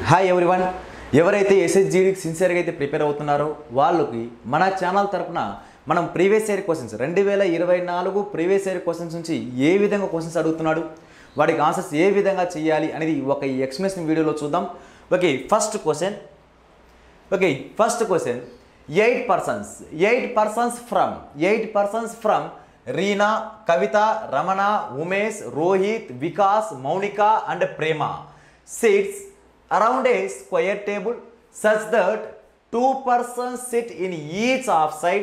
hi everyone ఎవరైతే ఎస్ఎస్జీడీకి సిన్సియర్గా అయితే ప్రిపేర్ అవుతున్నారో వాళ్ళకి మన ఛానల్ తరపున మనం ప్రీవియస్ ఇయర్ క్వశ్చన్స్ రెండు వేల ఇరవై నాలుగు ప్రీవియస్ ఇయర్ క్వశ్చన్స్ నుంచి ఏ విధంగా క్వశ్చన్స్ అడుగుతున్నాడు వాటికి ఆన్సర్స్ ఏ విధంగా చేయాలి అనేది ఒక ఈ ఎక్స్ప్లెనేషన్ వీడియోలో చూద్దాం okay first question okay first question eight persons eight persons from eight persons from Reena Kavitha Ramana Umesh Rohit Vikas Mounika and Prema sits around a square table such that two persons sit in each of side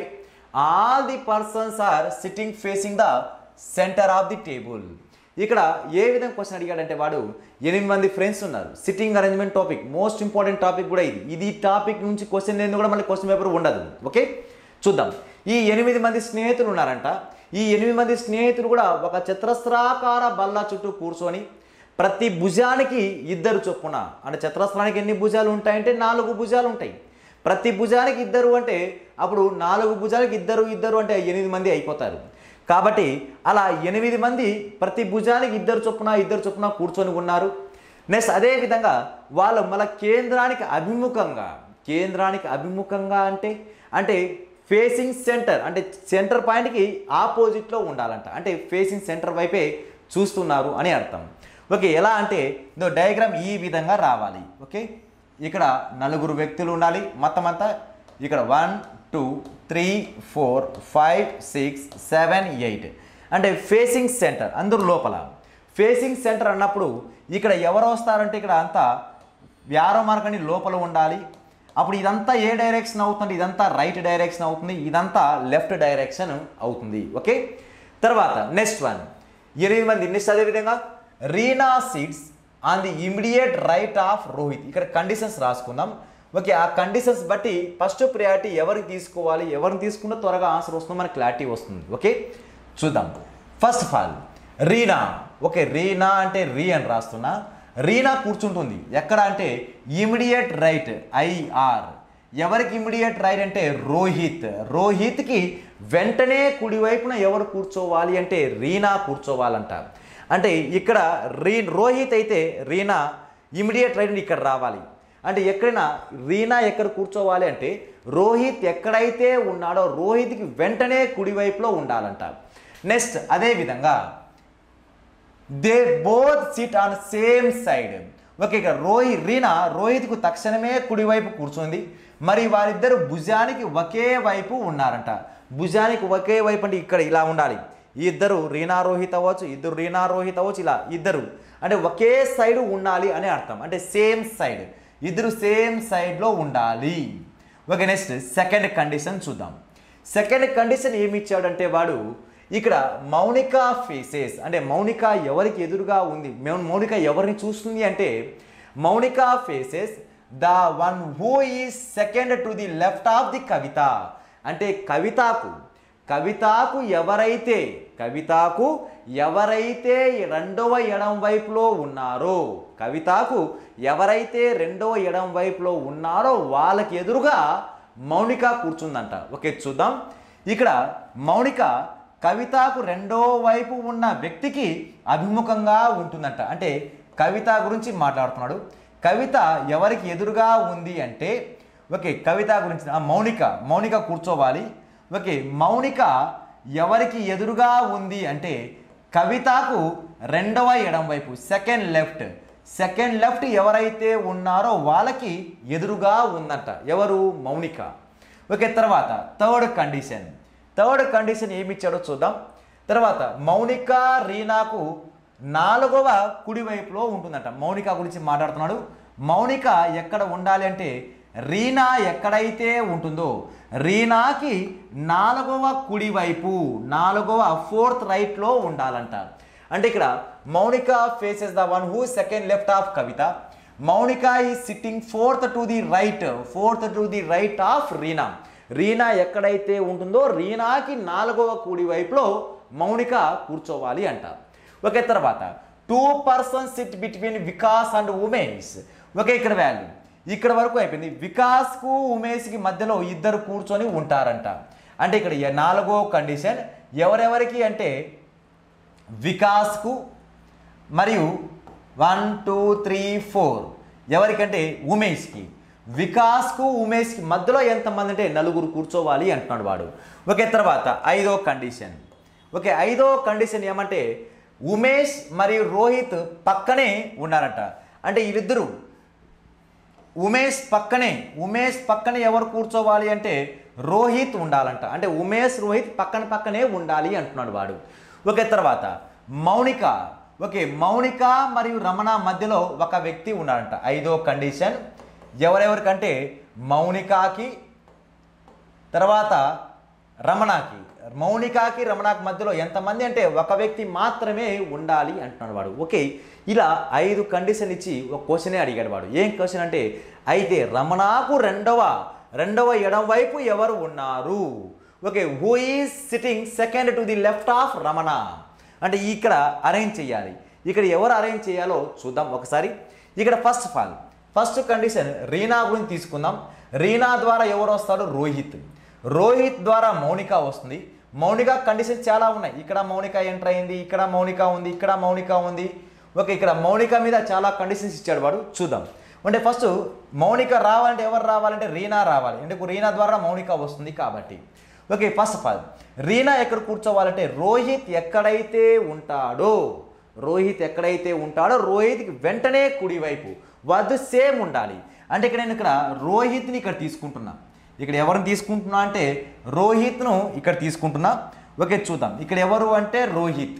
all the persons are sitting facing the centre of the table ఇక్కడ ఏ విధంగా question అడిగాడంటే వాడు ఎనిమిది మంది friends ఉన్నారు sitting arrangement topic most important topic కూడా ఇది ఇది టాపిక్ నుంచి క్వశ్చన్ లేదు కూడా మళ్ళీ క్వశ్చన్ పేపర్ ఉండదు ఓకే చూద్దాం ఈ ఎనిమిది మంది స్నేహితులు ఉన్నారంట ఈ ఎనిమిది మంది స్నేహితులు కూడా ఒక చతురస్రాకార బల్ల చుట్టూ కూర్చొని ప్రతి భుజానికి ఇద్దరు చొప్పున అంటే చతురస్రానికి ఎన్ని భుజాలు ఉంటాయంటే నాలుగు భుజాలు ఉంటాయి ప్రతి భుజానికి ఇద్దరు అంటే అప్పుడు నాలుగు భుజాలకు ఇద్దరు ఇద్దరు అంటే ఎనిమిది మంది అయిపోతారు కాబట్టి అలా ఎనిమిది మంది ప్రతి భుజానికి ఇద్దరు చొప్పున ఇద్దరు చొప్పున కూర్చొని ఉన్నారు నెక్స్ట్ అదే విధంగా వాళ్ళు మన కేంద్రానికి అభిముఖంగా కేంద్రానికి అభిముఖంగా అంటే అంటే ఫేసింగ్ సెంటర్ అంటే సెంటర్ పాయింట్కి ఆపోజిట్లో ఉండాలంట అంటే ఫేసింగ్ సెంటర్ వైపే చూస్తున్నారు అని అర్థం ఓకే ఎలా అంటే ఇదో డయాగ్రామ్ ఈ విధంగా రావాలి ఓకే ఇక్కడ నలుగురు వ్యక్తులు ఉండాలి మొత్తం అంతా ఇక్కడ one two three four five six seven eight అంటే ఫేసింగ్ సెంటర్ అందరు లోపల ఫేసింగ్ సెంటర్ అన్నప్పుడు ఇక్కడ ఎవరు వస్తారంటే ఇక్కడ అంతా వ్యారో మార్క్ అని లోపల ఉండాలి అప్పుడు ఇదంతా ఏ డైరెక్షన్ అవుతుంది ఇదంతా రైట్ డైరెక్షన్ అవుతుంది ఇదంతా లెఫ్ట్ డైరెక్షన్ అవుతుంది ఓకే తర్వాత నెక్స్ట్ వన్ ఎనిమిది మంది నెక్స్ట్ అదేవిధంగా Reena seats on the immediate right of Rohit ఇక్కడ కండిషన్స్ రాసుకుందాం ఓకే ఆ కండిషన్స్ బట్టి ఫస్ట్ ప్రయారిటీ ఎవరికి తీసుకోవాలి ఎవరిని తీసుకుంటే త్వరగా ఆన్సర్ వస్తుందో మనకి క్లారిటీ వస్తుంది ఓకే చూద్దాం first of all Reena okay Reena అంటే రీ అని రాస్తున్నా రీనా కూర్చుంటుంది ఎక్కడ అంటే ఇమిడియట్ రైట్ ఐఆర్ ఎవరికి ఇమిడియట్ రైట్ అంటే రోహిత్ రోహిత్కి వెంటనే కుడివైపున ఎవరు కూర్చోవాలి అంటే రీనా కూర్చోవాలంట అంటే ఇక్కడ రీ రోహిత్ అయితే రీనా ఇమిడియట్ రైట్ ఇక్కడ రావాలి అంటే ఎక్కడైనా రీనా ఎక్కడ కూర్చోవాలి అంటే రోహిత్ ఎక్కడైతే ఉన్నాడో రోహిత్కి వెంటనే కుడివైపులో ఉండాలంట నెక్స్ట్ అదే విధంగా they both sit on same side okay ఇక్కడ రోహి రీనా రోహిత్కు తక్షణమే కుడివైపు కూర్చుంది మరి వారిద్దరు భుజానికి ఒకే వైపు ఉన్నారంట భుజానికి ఒకే వైపు అంటే ఇక్కడ ఇలా ఉండాలి ఈ ఇద్దరు రీనా రోహిత్ అవ్వచ్చు ఇద్దరు రీనా రోహిత్ అవ్వచ్చు ఇలా ఇద్దరు అంటే ఒకే సైడ్ ఉండాలి అని అర్థం అంటే సేమ్ సైడ్ ఇద్దరు సేమ్ సైడ్లో ఉండాలి ఓకే నెక్స్ట్ సెకండ్ కండిషన్ చూద్దాం సెకండ్ కండిషన్ ఏమి ఇచ్చాడంటే వాడు ఇక్కడ మౌనిక ఫేసెస్ అంటే మౌనిక ఎవరికి ఎదురుగా ఉంది మౌ- మౌనిక ఎవరిని చూస్తుంది అంటే Mounika faces the one who is second to the left of the Kavitha అంటే కవితకు కవితకు ఎవరైతే కవితకు ఎవరైతే రెండవ ఎడం వైపులో ఉన్నారో కవితకు ఎవరైతే రెండవ ఎడం వైపులో ఉన్నారో వాళ్ళకి ఎదురుగా మౌనిక కూర్చుందంట ఓకే చూద్దాం ఇక్కడ మౌనిక కవితకు రెండో వైపు ఉన్న వ్యక్తికి అభిముఖంగా ఉంటుందంట అంటే కవిత గురించి మాట్లాడుతున్నాడు కవిత ఎవరికి ఎదురుగా ఉంది అంటే ఓకే కవిత గురించి ఆ, మౌనిక మౌనిక కూర్చోవాలి ఓకే మౌనిక ఎవరికి ఎదురుగా ఉంది అంటే కవితకు రెండవ ఎడం వైపు సెకండ్ లెఫ్ట్ సెకండ్ లెఫ్ట్ ఎవరైతే ఉన్నారో వాళ్ళకి ఎదురుగా ఉందంట ఎవరు మౌనిక ఓకే తర్వాత థర్డ్ కండిషన్ థర్డ్ కండిషన్ ఏమి ఇచ్చాడో చూద్దాం తర్వాత మౌనిక రీనాకు నాలుగవ కుడివైపులో ఉంటుందంట మౌనిక గురించి మాట్లాడుతున్నాడు మౌనిక ఎక్కడ ఉండాలి అంటే రీనా ఎక్కడైతే ఉంటుందో రీనాకి నాలుగవ కుడివైపు నాలుగవ ఫోర్త్ రైట్లో ఉండాలంట అంటే ఇక్కడ Mounika faces the one who second left of Kavitha Mounika ఈ sitting fourth to the right fourth to the right of Reena Reena ఎక్కడైతే ఉంటుందో రీనాకి నాలుగవ కుడి వైపులో మౌనిక కూర్చోవాలి అంట ఓకే తర్వాత two person sit between Vikas and Umesh okay ఇక్కడ వాల్యూ ఇక్కడ వరకు అయిపోయింది వికాస్కు ఉమేష్కి మధ్యలో ఇద్దరు కూర్చొని ఉంటారంట అంటే ఇక్కడ ఏ నాలుగో కండిషన్ ఎవరెవరికి అంటే వికాస్కు మరియు వన్ టూ త్రీ ఫోర్ ఎవరికంటే ఉమేష్కి వికాస్కు ఉమేష్కి మధ్యలో ఎంతమంది అంటే నలుగురు కూర్చోవాలి అంటున్నాడు వాడు ఓకే తర్వాత ఐదో కండిషన్ ఓకే ఐదో కండిషన్ ఏమంటే ఉమేష్ మరియు రోహిత్ పక్కనే ఉన్నారట అంటే వీళ్ళిద్దరూ ఉమేష్ పక్కనే ఉమేష్ పక్కనే ఎవరు కూర్చోవాలి అంటే రోహిత్ ఉండాలంట అంటే ఉమేష్ రోహిత్ పక్కన పక్కనే ఉండాలి అంటున్నాడు వాడు ఓకే తర్వాత మౌనిక ఓకే మౌనిక మరియు రమణ మధ్యలో ఒక వ్యక్తి ఉన్నాడంట ఐదో కండిషన్ ఎవరెవరికంటే మౌనికాకి తర్వాత రమణకి మౌనికాకి రమణకి మధ్యలో ఎంతమంది అంటే ఒక వ్యక్తి మాత్రమే ఉండాలి అంటున్నాడు వాడు ఓకే ఇలా ఐదు కండిషన్ ఇచ్చి ఒక క్వశ్చనే అడిగాడు వాడు ఏం క్వశ్చన్ అంటే అయితే రమణకు రెండవ రెండవ ఎడం వైపు ఎవరు ఉన్నారు okay who is sitting second to the left of Ramana అంటే ఇక్కడ అరేంజ్ చేయాలి ఇక్కడ ఎవరు అరేంజ్ చేయాలో చూద్దాం ఒకసారి ఇక్కడ first of all first condition Reena గురించి తీసుకుందాం రీనా ద్వారా ఎవరు వస్తాడు రోహిత్ రోహిత్ ద్వారా మౌనిక వస్తుంది మౌనిక కండిషన్ చాలా ఉన్నాయి ఇక్కడ మౌనిక ఎంటర్ అయింది ఇక్కడ మౌనిక ఉంది ఇక్కడ మౌనిక ఉంది ఓకే ఇక్కడ మౌనిక మీద చాలా కండిషన్స్ ఇచ్చాడు వాడు చూద్దాం అంటే ఫస్ట్ మౌనిక రావాలంటే ఎవరు రావాలంటే రీనా రావాలి ఎందుకు రీనా ద్వారా మౌనిక వస్తుంది కాబట్టి okay first of all Reena ఎక్కడ కూర్చోవాలంటే రోహిత్ ఎక్కడైతే ఉంటాడో రోహిత్ ఎక్కడైతే ఉంటాడో రోహిత్కి వెంటనే కుడివైపు వద్దు సేమ్ ఉండాలి అంటే ఇక్కడ నేను ఇక్కడ రోహిత్ని ఇక్కడ తీసుకుంటున్నా ఇక్కడ ఎవరిని తీసుకుంటున్నా అంటే రోహిత్ను ఇక్కడ తీసుకుంటున్నా ఓకే చూద్దాం ఇక్కడ ఎవరు అంటే రోహిత్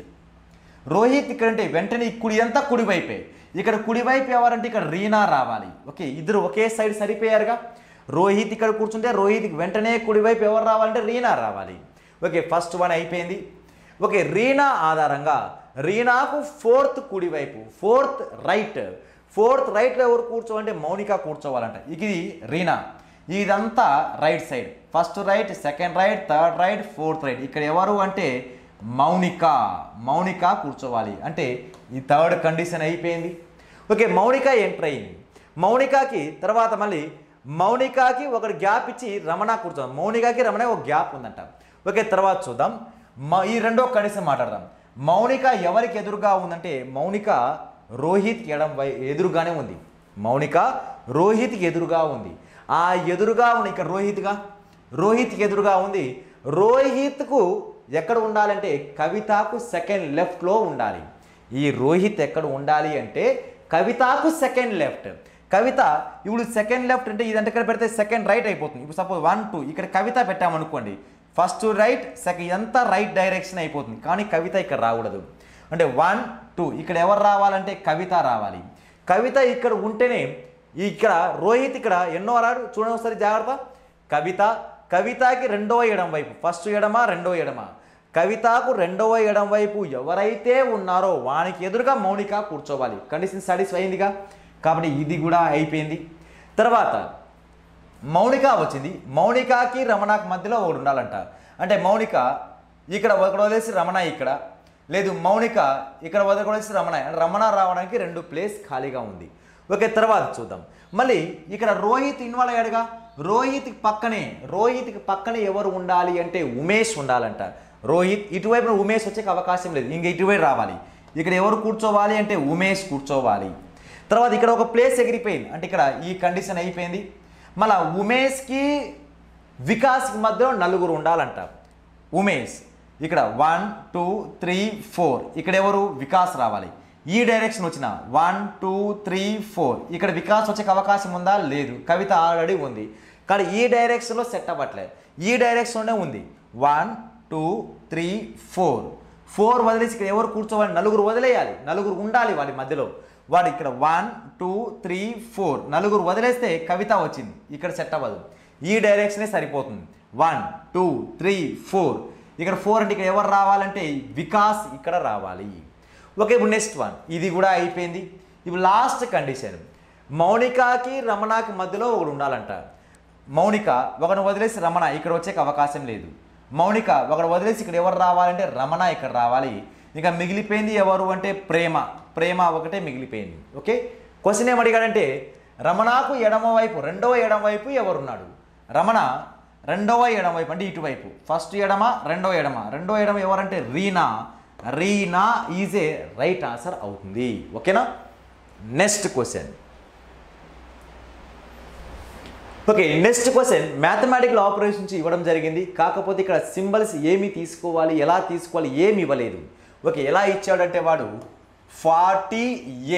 రోహిత్ ఇక్కడ అంటే వెంటనే ఈ కుడి అంతా కుడివైపే ఇక్కడ కుడివైపు ఎవరంటే ఇక్కడ రీనా రావాలి ఓకే ఇద్దరు ఒకే సైడ్ సరిపోయారుగా రోహిత్ ఇక్కడ కూర్చుంటే రోహిత్కి వెంటనే కుడివైపు ఎవరు రావాలంటే రీనా రావాలి ఓకే ఫస్ట్ వన్ అయిపోయింది ఓకే రీనా ఆధారంగా రీనాకు ఫోర్త్ కుడివైపు ఫోర్త్ రైట్ ఫోర్త్ రైట్లో ఎవరు కూర్చోవాలంటే మౌనిక కూర్చోవాలంట ఇది రీనా ఇదంతా right side first right second right third right fourth right ఇక్కడ ఎవరు అంటే మౌనిక మౌనిక కూర్చోవాలి అంటే ఈ థర్డ్ కండిషన్ అయిపోయింది ఓకే మౌనిక ఎంటర్ అయింది మౌనికకి తర్వాత మళ్ళీ మౌనికకి ఒకటి గ్యాప్ ఇచ్చి రమణ కూర్చోదాం మౌనికకి రమణ ఒక గ్యాప్ ఉందంట ఓకే తర్వాత చూద్దాం మ- ఈ రెండో కండిషన్ మాట్లాడదాం మౌనిక ఎవరికి ఎదురుగా ఉందంటే మౌనిక రోహిత్ ఎడం వై ఎదురుగానే ఉంది మౌనిక రోహిత్కి ఎదురుగా ఉంది ఆ ఎదురుగా ఉన్న ఇక్కడ రోహిత్గా రోహిత్కి ఎదురుగా ఉంది రోహిత్కు ఎక్కడ ఉండాలంటే కవితకు సెకండ్ లెఫ్ట్లో ఉండాలి ఈ రోహిత్ ఎక్కడ ఉండాలి అంటే కవితకు సెకండ్ లెఫ్ట్ కవిత ఇప్పుడు సెకండ్ లెఫ్ట్ అంటే ఇదంటే ఇక్కడ పెడితే సెకండ్ రైట్ అయిపోతుంది ఇప్పుడు సపోజ్ వన్ టూ ఇక్కడ కవిత పెట్టామనుకోండి ఫస్ట్ రైట్ సెకండ్ ఇదంతా రైట్ డైరెక్షన్ అయిపోతుంది కానీ కవిత ఇక్కడ రాకూడదు అంటే వన్ టూ ఇక్కడ ఎవరు రావాలంటే కవిత రావాలి కవిత ఇక్కడ ఉంటేనే ఇక్కడ రోహిత్ ఇక్కడ ఎన్నో రాడు చూడండి ఒకసారి జాగ్రత్త కవిత కవితకి రెండవ ఎడం వైపు ఫస్ట్ ఎడమ రెండవ ఎడమ కవితకు రెండవ ఎడం వైపు ఎవరైతే ఉన్నారో వానికి ఎదురుగా మౌనిక కూర్చోవాలి కండిషన్ సాటిస్ఫై అయిందిగా కాబట్టి ఇది కూడా అయిపోయింది తర్వాత మౌనిక వచ్చింది మౌనికకి రమణకి మధ్యలో ఒకడు ఉండాలంట అంటే మౌనిక ఇక్కడ ఒకడు వదిలేసి రమణ ఇక్కడ లేదు మౌనిక ఇక్కడ వదిలేసి రమణ రమణ రావడానికి రెండు ప్లేస్ ఖాళీగా ఉంది ఓకే తర్వాత చూద్దాం మళ్ళీ ఇక్కడ రోహిత్ ఇన్వాల్వ్ అయ్యాడుగా రోహిత్ పక్కనే రోహిత్కి పక్కనే ఎవరు ఉండాలి అంటే ఉమేష్ ఉండాలంట రోహిత్ ఇటువైపున ఉమేష్ వచ్చే అవకాశం లేదు ఇంక ఇటువైపు రావాలి ఇక్కడ ఎవరు కూర్చోవాలి అంటే ఉమేష్ కూర్చోవాలి తర్వాత ఇక్కడ ఒక ప్లేస్ ఎగిరిపోయింది అంటే ఇక్కడ ఈ కండిషన్ అయిపోయింది మళ్ళా ఉమేష్కి వికాస్కి మధ్యలో నలుగురు ఉండాలంట ఉమేష్ ఇక్కడ వన్ టూ త్రీ ఫోర్ ఇక్కడ ఎవరు వికాస్ రావాలి ఈ డైరెక్షన్ వచ్చిన వన్ టూ త్రీ ఫోర్ ఇక్కడ వికాస్ వచ్చే అవకాశం ఉందా లేదు కవిత ఆల్రెడీ ఉంది కానీ ఈ డైరెక్షన్లో సెట్ అవ్వట్లేదు ఈ డైరెక్షన్లోనే ఉంది one two three four four వదిలేసి ఇక్కడ ఎవరు కూర్చోవాలి నలుగురు వదిలేయాలి నలుగురు ఉండాలి వాడి మధ్యలో వాడు ఇక్కడ వన్ టూ త్రీ ఫోర్ నలుగురు వదిలేస్తే కవిత వచ్చింది ఇక్కడ సెట్ అవ్వదు ఈ డైరెక్షనే సరిపోతుంది వన్ టూ త్రీ ఫోర్ ఇక్కడ ఫోర్ అంటే ఇక్కడ ఎవరు రావాలంటే వికాస్ ఇక్కడ రావాలి ఓకే ఇప్పుడు నెక్స్ట్ వన్ ఇది కూడా అయిపోయింది ఇప్పుడు లాస్ట్ కండిషన్ మౌనికాకి రమణకి మధ్యలో ఒకడు ఉండాలంట మౌనిక ఒకడు వదిలేసి రమణ ఇక్కడ వచ్చే అవకాశం లేదు మౌనిక ఒకడు వదిలేసి ఇక్కడ ఎవరు రావాలంటే రమణ ఇక్కడ రావాలి ఇంకా మిగిలిపోయింది ఎవరు అంటే ప్రేమ ప్రేమ ఒకటే మిగిలిపోయింది ఓకే క్వశ్చన్ ఏం అడిగాడంటే రమణకు ఎడమ వైపు రెండవ ఎడమ వైపు ఎవరున్నాడు రమణ రెండవ ఎడమ వైపు అంటే ఇటువైపు ఫస్ట్ ఎడమ రెండవ ఎడమ రెండవ ఎడమ ఎవరంటే Reena Reena is a right answer అవుతుంది ఓకేనా next question okay next question mathematical operations ఇవ్వడం జరిగింది కాకపోతే ఇక్కడ సింబల్స్ ఏమి తీసుకోవాలి ఎలా తీసుకోవాలి ఏమి ఇవ్వలేదు ఓకే ఎలా ఇచ్చాడంటే వాడు forty A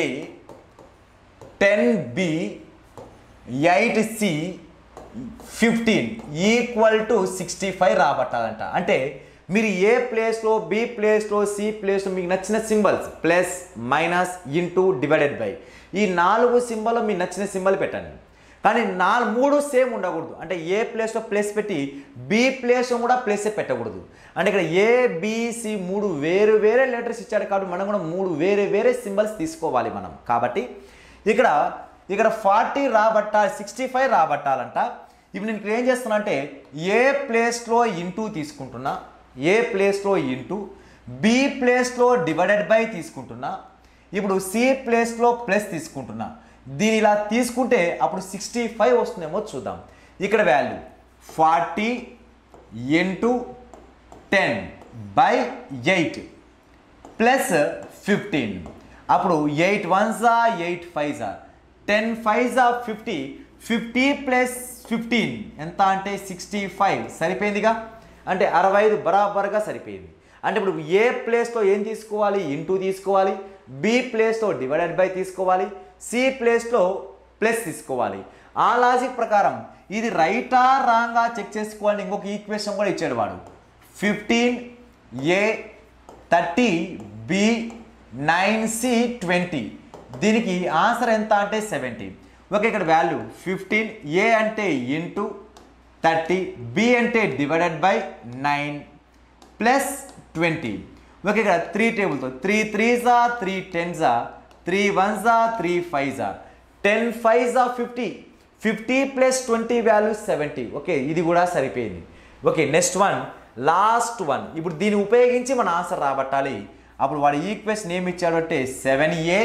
ten B eight C fifteen equal to sixty five రాబట్టాలంట అంటే మీరు ఏ ప్లేస్లో బి ప్లేస్లో సి ప్లేస్లో మీకు నచ్చిన symbols plus minus into divided by ఈ నాలుగు సింబల్ మీకు నచ్చిన సింబల్ పెట్టండి కానీ నాలుగు మూడు సేమ్ ఉండకూడదు అంటే ఏ ప్లేస్లో ప్లస్ పెట్టి బి ప్లేస్లో కూడా ప్లస్ పెట్టకూడదు అంటే ఇక్కడ ఏ బిసి మూడు వేరు వేరే లెటర్స్ ఇచ్చాడు కాబట్టి మనం కూడా మూడు వేరే వేరే సింబల్స్ తీసుకోవాలి మనం కాబట్టి ఇక్కడ ఇక్కడ ఫార్టీ రాబట్టాలి సిక్స్టీ ఫైవ్ రాబట్టాలంట ఇప్పుడు నేను ఇక్కడ ఏం చేస్తున్నా అంటే ఏ ప్లేస్లో ఇంటూ తీసుకుంటున్నా ఏ ప్లేస్లో ఇంటూ బి ప్లేస్లో డివైడెడ్ బై తీసుకుంటున్నా ఇప్పుడు సి ప్లేస్లో ప్లస్ తీసుకుంటున్నా దీని ఇలా తీసుకుంటే అప్పుడు సిక్స్టీ ఫైవ్ వస్తుందేమో చూద్దాం ఇక్కడ value forty into ten by eight plus fifteen అప్పుడు ఎయిట్ వన్ జా ఎయిట్ ఫైవ్ జా టెన్ ఫైవ్ జా ఫిఫ్టీ ఫిఫ్టీ ప్లస్ ఫిఫ్టీన్ ఎంత అంటే సిక్స్టీ ఫైవ్ సరిపోయిందిగా అంటే అరవై ఐదు బరాబర్గా సరిపోయింది అంటే ఇప్పుడు ఏ ప్లేస్లో ఏం తీసుకోవాలి ఇంటూ తీసుకోవాలి బి ప్లేస్లో డివైడెడ్ బై తీసుకోవాలి సి ప్లేస్లో ప్లస్ తీసుకోవాలి ఆ లాజిక్ ప్రకారం ఇది రైటా రాంగా చెక్ చేసుకోవాలని ఇంకొక ఈక్వేషన్ కూడా ఇచ్చాడు వాడు fifteen A thirty B nine C twenty దీనికి ఆన్సర్ ఎంత అంటే సెవెంటీ ఓకే ఇక్కడ వాల్యూ ఫిఫ్టీన్ ఏ అంటే ఇంటూ థర్టీ బి అంటే divided by nine plus twenty okay ఇక్కడ త్రీ టేబుల్తో త్రీ త్రీ జా త్రీ టెన్ జా త్రీ వన్ జా త్రీ ఫైవ్ జా టెన్ ఫైవ్ జా fifty fifty plus twenty value seventy okay ఇది కూడా సరిపోయింది okay next one last one ఇప్పుడు దీన్ని ఉపయోగించి మన ఆన్సర్ రాబట్టాలి అప్పుడు వాడు ఈక్వేషన్ ఏమి ఇచ్చాడు అంటే seven A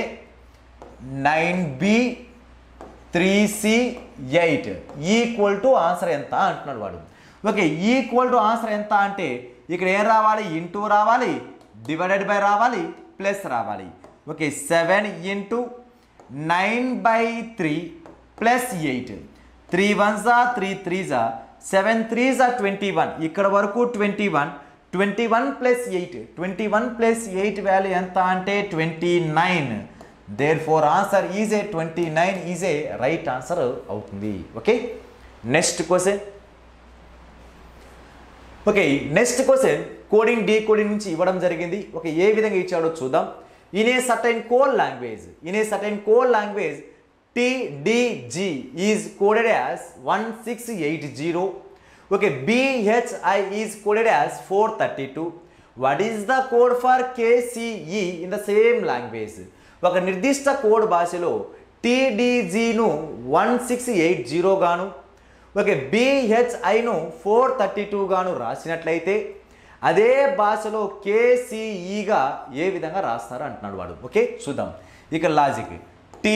nine B three C eight equal to answer ఎంత అంటున్నాడు వాడు ఓకే ఈక్వల్ టు ఆన్సర్ ఎంత అంటే ఇక్కడ ఏం రావాలి ఇంటూ రావాలి డివైడెడ్ బై రావాలి ప్లస్ రావాలి okay seven into nine by three plus eight three one జా త్రీ త్రీ జా సెవెన్ త్రీ జా ట్వంటీ వన్ ఇక్కడ వరకు twenty one twenty one plus eight twenty one plus eight value ఎంత అంటే twenty nine therefore answer is A twenty nine is a right answer అవుతుంది okay next question okay next question coding decoding నుంచి ఇవ్వడం జరిగింది okay ఏ విధంగా ఇచ్చాడో చూద్దాం in a certain code language in a certain code language TDG is coded as one six eight zero okay BHI is coded as four thirty two what is the code for KCE in the same language ఒక నిర్దిష్ట code భాషలో టీడీజీను one six eight zero గాను okay బిహెచ్ఐను four thirty two గాను రాసినట్లయితే అదే భాషలో కేసిఈగా ఏ విధంగా రాస్తారు అంటున్నాడు వాడు ఓకే చూద్దాం ఇక లాజిక్ టి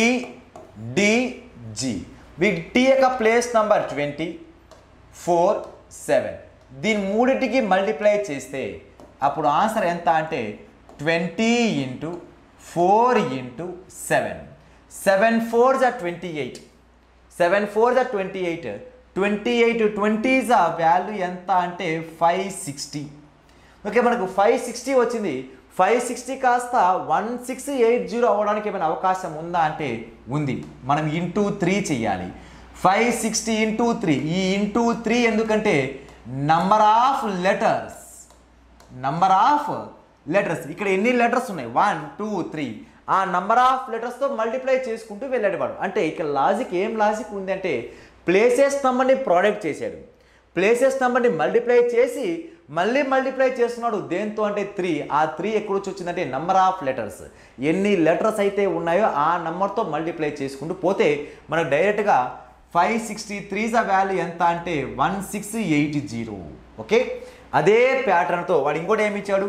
డిజి వీటి టీ యొక్క place number twenty four seven దీని మూడింటికి మల్టిప్లై చేస్తే అప్పుడు ఆన్సర్ ఎంత అంటే twenty into four into seven seven four జా ట్వంటీ ఎయిట్ సెవెన్ ఫోర్ జా twenty eight twenty eight twenty జా వాల్యూ ఎంత అంటే ఫైవ్ సిక్స్టీ ఓకే మనకు ఫైవ్ సిక్స్టీ వచ్చింది ఫైవ్ సిక్స్టీ కాస్త వన్ సిక్స్ ఎయిట్ జీరో అవ్వడానికి ఏమైనా అవకాశం ఉందా అంటే ఉంది మనం ఇంటూ త్రీ చెయ్యాలి ఫైవ్ సిక్స్టీ ఇంటూ త్రీ ఈ ఇంటూ త్రీ ఎందుకంటే number of letters number of letters ఇక్కడ ఎన్ని లెటర్స్ ఉన్నాయి వన్ టూ త్రీ ఆ నంబర్ ఆఫ్ లెటర్స్తో మల్టిప్లై చేసుకుంటూ వెళ్ళేవాడు అంటే ఇక్కడ లాజిక్ ఏం లాజిక్ ఉంది అంటే ప్లేసెస్ నెంబర్ని ప్రోడక్ట్ చేశాడు ప్లేసెస్ నెంబర్ని మల్టిప్లై చేసి మళ్ళీ మల్టిప్లై చేస్తున్నాడు దేంతో అంటే త్రీ ఆ త్రీ ఎక్కడ వచ్చి వచ్చిందంటే నంబర్ ఆఫ్ లెటర్స్ ఎన్ని లెటర్స్ అయితే ఉన్నాయో ఆ నెంబర్తో మల్టిప్లై చేసుకుంటూ పోతే మనకు డైరెక్ట్గా ఫైవ్ సిక్స్టీ త్రీస్ ఆ వాల్యూ ఎంత అంటే one six eight zero okay అదే ప్యాటర్న్తో వాడు ఇంకోటి ఏమి ఇచ్చాడు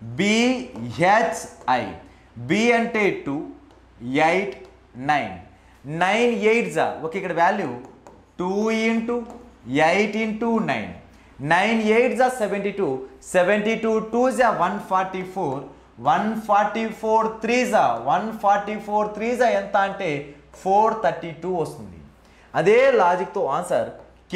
బిహెచ్ఐ బి అంటే two eight nine nine eight జా ఓకే ఇక్కడ value two into eight into nine nine eight జా seventy two seventy two two జా one forty four one forty four three జా వన్ ఫార్టీ ఫోర్ త్రీ జా ఎంత అంటే four thirty two వస్తుంది అదే లాజిక్తో ఆన్సర్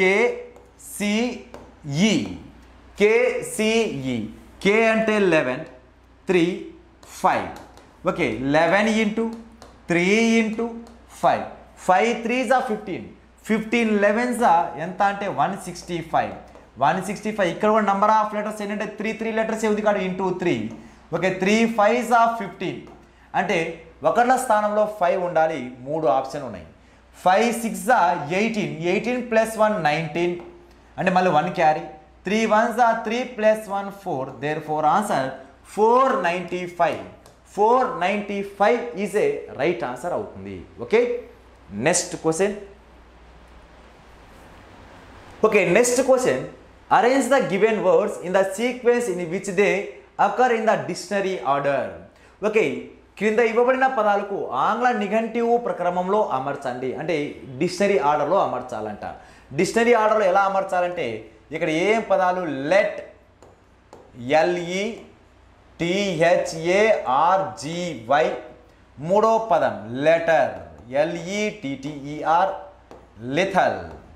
కేసిఈ కేసిఈ కే అంటే eleven three five okay eleven into three into five five త్రీజా fifteen fifteen లెవెన్సా ఎంత అంటే one sixty five one sixty five ఇక్కడ కూడా నెంబర్ ఆఫ్ లెటర్స్ ఏంటంటే త్రీ త్రీ లెటర్స్ ఉంది కాదు into three okay three fives of fifteen అంటే ఒకళ్ళ స్థానంలో ఫైవ్ ఉండాలి మూడు ఆప్షన్ ఉన్నాయి five six eighteen eighteen plus one nineteen అంటే మళ్ళీ వన్ క్యారీ త్రీ వన్స్ ఆ three plus one four there therefore answer four ninety five four ninety five is a right answer అవుతుంది okay next question okay next question arrange the given words in the sequence in which they occur in the dictionary order okay క్రింద ఇవ్వబడిన పదాలకు ఆంగ్ల నిఘంటివు ప్రక్రమంలో అమర్చండి అంటే dictionary ఆర్డర్లో అమర్చాలంట dictionary ఆర్డర్లో ఎలా అమర్చాలంటే ఇక్కడ ఏం పదాలు లెట్ ఎల్ఈ టిహెచ్ఏఆర్జివై మూడో పదం లెటర్ ఎల్ఈటిటిఈఆర్ లిథల్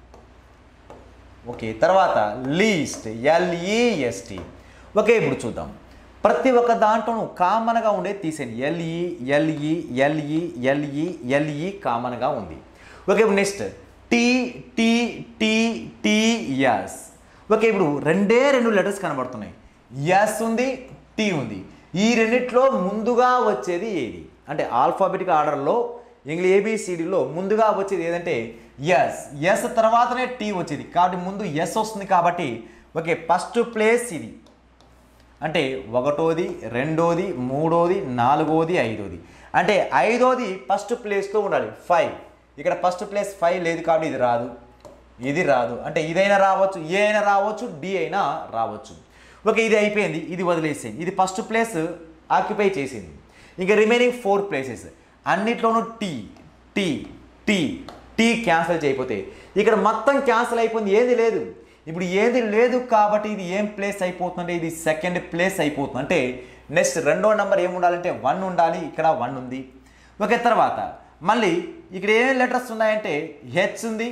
ఓకే తర్వాత లీస్ట్ ఎల్ఈఎస్టి ఓకే ఇప్పుడు చూద్దాం ప్రతి ఒక్క దాంట్లోనూ కామన్గా ఉండే తీసేయండి ఎల్ఈ ఎల్ఈ ఎల్ఈ ఎల్ఈ ఎల్ఈ కామన్గా ఉంది ఓకే ఇప్పుడు next T T T Ts okay ఇప్పుడు రెండే రెండు లెటర్స్ కనబడుతున్నాయి ఎస్ ఉంది టీ ఉంది ఈ రెండిట్లో ముందుగా వచ్చేది ఏది అంటే ఆల్ఫాబెటిక్ ఆర్డర్లో ఇంగ్లీష్ ఏబిసిడిలో ముందుగా వచ్చేది ఏదంటే ఎస్ ఎస్ తర్వాతనే టీ వచ్చేది కాబట్టి ముందు ఎస్ వస్తుంది కాబట్టి ఓకే ఫస్ట్ ప్లేస్ ఇది అంటే ఒకటోది రెండోది మూడోది నాలుగోది ఐదోది అంటే ఐదోది ఫస్ట్ ప్లేస్లో ఉండాలి ఫైవ్ ఇక్కడ ఫస్ట్ ప్లేస్ ఫైవ్ లేదు కాబట్టి ఇది రాదు ఇది రాదు అంటే ఇదైనా రావచ్చు ఏ అయినా రావచ్చు డి అయినా రావచ్చు ఓకే ఇది అయిపోయింది ఇది వదిలేసేయండి ఇది ఫస్ట్ ప్లేస్ ఆక్యుపై చేసింది ఇంకా రిమైనింగ్ ఫోర్ ప్లేసెస్ అన్నిట్లోనూ T T T T cancel చేయకపోతే ఇక్కడ మొత్తం క్యాన్సిల్ అయిపోయింది ఏది లేదు ఇప్పుడు ఏది లేదు కాబట్టి ఇది ఏం ప్లేస్ అయిపోతుందంటే ఇది సెకండ్ ప్లేస్ అయిపోతుంది అంటే నెక్స్ట్ రెండో నెంబర్ ఏమి ఉండాలంటే వన్ ఉండాలి ఇక్కడ వన్ ఉంది ఓకే తర్వాత మళ్ళీ ఇక్కడ ఏం లెటర్స్ ఉన్నాయంటే హెచ్ ఉంది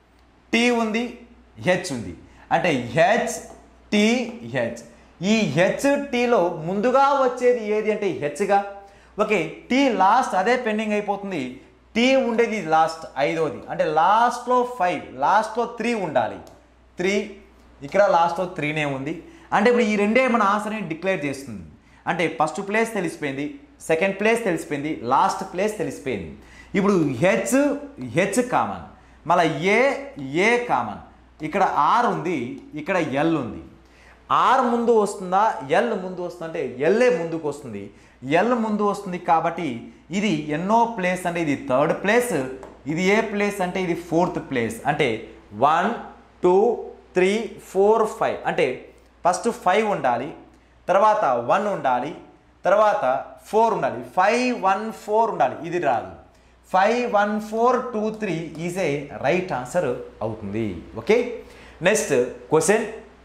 టీ ఉంది హెచ్ ఉంది అంటే H T H E H టీలో ముందుగా వచ్చేది ఏది అంటే హెచ్గా ఓకే టీ లాస్ట్ అదే పెండింగ్ అయిపోతుంది టీ ఉండేది లాస్ట్ ఐదోది అంటే లాస్ట్లో ఫైవ్ లాస్ట్లో త్రీ ఉండాలి త్రీ ఇక్కడ లాస్ట్లో త్రీనే ఉంది అంటే ఇప్పుడు ఈ రెండే మన ఆన్సర్ని డిక్లేర్ చేస్తుంది అంటే ఫస్ట్ ప్లేస్ తెలిసిపోయింది సెకండ్ ప్లేస్ తెలిసిపోయింది లాస్ట్ ప్లేస్ తెలిసిపోయింది ఇప్పుడు హెచ్ హెచ్ కామన్ మళ్ళీ ఏ ఏ కామన్ ఇక్కడ ఆర్ ఉంది ఇక్కడ ఎల్ ఉంది ఆర్ ముందు వస్తుందా ఎల్ ముందు వస్తుందా అంటే ఎల్ఏ ముందుకు వస్తుంది ఎల్ ముందు వస్తుంది కాబట్టి ఇది ఎన్నో ప్లేస్ అంటే ఇది థర్డ్ ప్లేస్ ఇది ఏ ప్లేస్ అంటే ఇది ఫోర్త్ ప్లేస్ అంటే one two three four five అంటే ఫస్ట్ ఫైవ్ ఉండాలి తర్వాత వన్ ఉండాలి తర్వాత ఫోర్ ఉండాలి ఫైవ్ వన్ ఫోర్ ఉండాలి ఇది రాదు five one four two three is a right answer అవుతుంది okay next question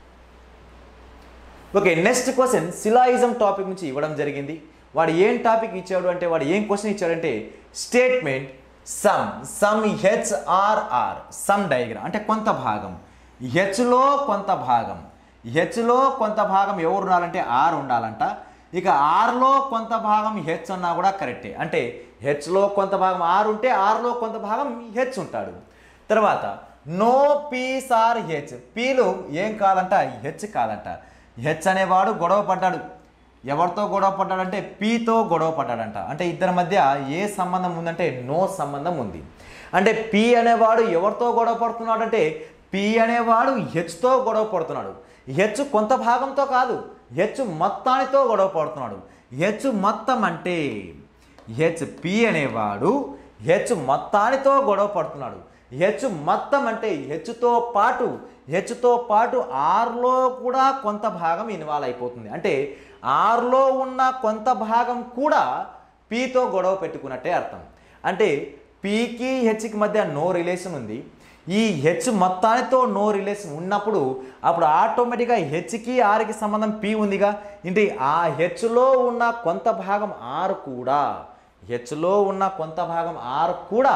okay next question syllogism topic నుంచి ఇవ్వడం జరిగింది వాడు ఏం టాపిక్ ఇచ్చాడు అంటే వాడు ఏం క్వశ్చన్ ఇచ్చాడంటే statement some some H R R some diagram అంటే కొంత భాగం హెచ్లో కొంత భాగం హెచ్లో కొంత భాగం ఎవరు ఉండాలంటే ఆర్ ఉండాలంట ఇక ఆర్లో కొంత భాగం హెచ్ అన్నా కూడా కరెక్టే అంటే హెచ్లో కొంత భాగం ఆర్ ఉంటే ఆర్లో కొంత భాగం హెచ్ ఉంటాడు తర్వాత నో పీస్ ఆర్ హెచ్ పీలు ఏం కాదంట హెచ్ కాదంట హెచ్ అనేవాడు గొడవ పడ్డాడు ఎవరితో గొడవ పడ్డాడంటే పీతో గొడవ పడ్డాడంట అంటే ఇద్దరి మధ్య ఏ సంబంధం ఉందంటే నో సంబంధం ఉంది అంటే పి అనేవాడు ఎవరితో గొడవ పడుతున్నాడు అంటే పి అనేవాడు హెచ్తో గొడవ పడుతున్నాడు హెచ్ కొంత భాగంతో కాదు హెచ్ మొత్తానితో గొడవ పడుతున్నాడు హెచ్ మొత్తం అంటే హెచ్ పి అనేవాడు హెచ్ మొత్తానితో గొడవ పడుతున్నాడు హెచ్ మొత్తం అంటే హెచ్తో పాటు హెచ్తో పాటు ఆర్లో కూడా కొంత భాగం ఇన్వాల్వ్ అయిపోతుంది అంటే ఆర్లో ఉన్న కొంత భాగం కూడా పీతో గొడవ పెట్టుకున్నట్టే అర్థం అంటే పీకి హెచ్కి మధ్య నో రిలేషన్ ఉంది ఈ హెచ్ మొత్తానితో నో రిలేషన్ ఉన్నప్పుడు అప్పుడు ఆటోమేటిక్గా హెచ్కి ఆర్కి సంబంధం పి ఉందిగా ఇంటి ఆ హెచ్లో ఉన్న కొంత భాగం ఆర్ కూడా హెచ్లో ఉన్న కొంత భాగం ఆర్ కూడా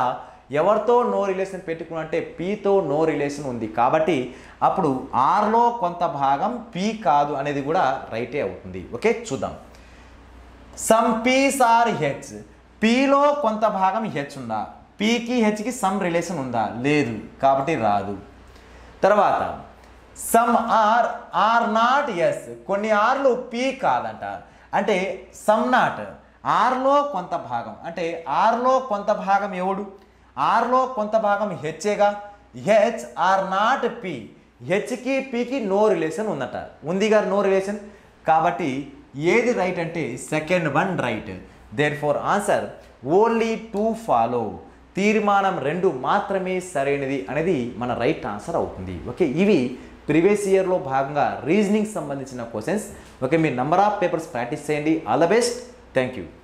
ఎవరితో నో రిలేషన్ పెట్టుకున్నా అంటే పీతో నో రిలేషన్ ఉంది కాబట్టి అప్పుడు ఆర్లో కొంత భాగం పీ కాదు అనేది కూడా రైటే అవుతుంది ఓకే చూద్దాం సమ్ పీస్ ఆర్ హెచ్ పీలో కొంత భాగం హెచ్ ఉందా పీకి హెచ్కి సమ్ రిలేషన్ ఉందా లేదు కాబట్టి రాదు తర్వాత some R are not S కొన్ని ఆర్లు పీ కాదంట అంటే సమ్ నాట్ ఆర్లో కొంత భాగం అంటే ఆర్లో కొంత భాగం ఎవడు ఆర్లో కొంత భాగం హెచ్ఏగా హెచ్ ఆర్ నాట్ పి హెచ్కి పికి నో రిలేషన్ ఉందట ఉంది గారు నో రిలేషన్ కాబట్టి ఏది రైట్ అంటే second one right therefore answer only two follow తీర్మానం రెండు మాత్రమే సరైనది అనేది మన రైట్ ఆన్సర్ అవుతుంది ఓకే ఇవి ప్రీవియస్ ఇయర్లో భాగంగా రీజనింగ్ సంబంధించిన క్వశ్చన్స్ ఓకే మీరు నంబర్ ఆఫ్ పేపర్స్ ప్రాక్టీస్ చేయండి all the best thank you